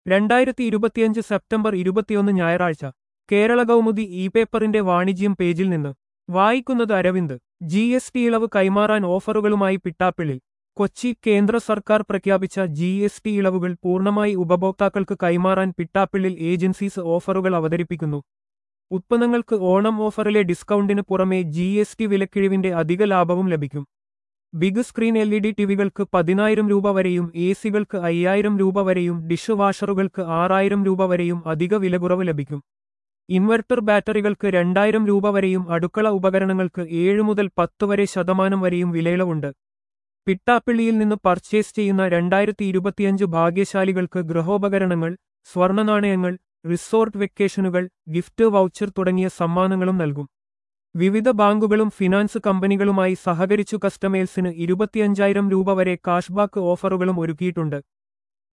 രണ്ടായിരത്തി ഇരുപത്തിയഞ്ച് സെപ്റ്റംബർ ഇരുപത്തിയൊന്ന് ഞായറാഴ്ച കേരള കൗമുദി ഇ പേപ്പറിന്റെ വാണിജ്യം പേജിൽ നിന്ന് വായിക്കുന്നത് അരവിന്ദ് ജി എസ് ടി ഇളവ് കൈമാറാൻ ഓഫറുകളുമായി പിട്ടാപ്പിള്ളിൽ കൊച്ചി കേന്ദ്ര സർക്കാർ പ്രഖ്യാപിച്ച ജി എസ് ടി ഇളവുകൾ പൂർണ്ണമായി ഉപഭോക്താക്കൾക്ക് കൈമാറാൻ പിട്ടാപ്പിള്ളിൽ ഏജൻസീസ് ഓഫറുകൾ അവതരിപ്പിക്കുന്നു ഉത്പന്നങ്ങൾക്ക് ഓണം ഓഫറിലെ ഡിസ്കൗണ്ടിന് പുറമെ ജി എസ് ടി വിലക്കിഴിവിന്റെ അധിക ലാഭവും ലഭിക്കും big screen L E D ടിവികൾക്ക് പതിനായിരം രൂപ വരെയും എ സികൾക്ക് അയ്യായിരം രൂപ വരെയും ഡിഷ് വാഷറുകൾക്ക് ആറായിരം രൂപ വരെയും അധിക വിലകുറവ് ലഭിക്കും ഇൻവെർട്ടർ ബാറ്ററികൾക്ക് രണ്ടായിരം രൂപ വരെയും അടുക്കള ഉപകരണങ്ങൾക്ക് ഏഴ് മുതൽ പത്ത് വരെ ശതമാനം വരെയും വിലയിളവുണ്ട് പിട്ടാപ്പിള്ളിയിൽ നിന്ന് പർച്ചേസ് ചെയ്യുന്ന രണ്ടായിരത്തി ഇരുപത്തിയഞ്ച് ഭാഗ്യശാലികൾക്ക് ഗൃഹോപകരണങ്ങൾ സ്വർണ്ണനാണയങ്ങൾ റിസോർട്ട് വെക്കേഷനുകൾ ഗിഫ്റ്റ് വൗച്ചർ തുടങ്ങിയ സമ്മാനങ്ങളും നൽകും വിവിധ ബാങ്കുകളും ഫിനാൻസ് കമ്പനികളുമായി സഹകരിച്ചു കസ്റ്റമേഴ്സിന് ഇരുപത്തിയഞ്ചായിരം രൂപ വരെ കാഷ്ബാക്ക് ഓഫറുകളും ഒരുക്കിയിട്ടുണ്ട്